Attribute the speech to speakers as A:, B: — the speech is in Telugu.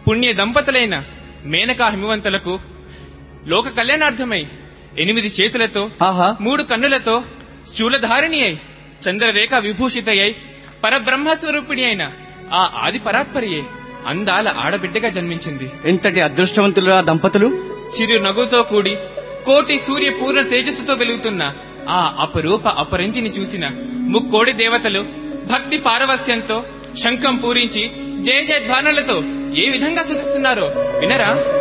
A: పుణ్య దంపతులైన మేనకా హిమవంతులకు లోక కళ్యాణార్థమై ఎనిమిది చేతులతో
B: ఆహా
A: మూడు కన్నులతో శూలధారిణి అయి చంద్రరేఖ విభూషితయ్యై పరబ్రహ్మస్వరూపిణి అయిన ఆ ఆది పరాత్పరియే అందాల ఆడబిడ్డగా జన్మించింది
B: ఎంతటి అదృష్టవంతులు ఆ దంపతులు
A: చిరు నగుతో కూడి కోటి సూర్య పూర్ణ తేజస్సుతో వెలుగుతున్న ఆ అపరూప అపరంజిని చూసిన ముక్కోడి దేవతలు భక్తి పారవస్యంతో శంఖం పూరించి జయ జయ ధ్వానాలతో ఏ విధంగా సుధిస్తున్నారో వినరా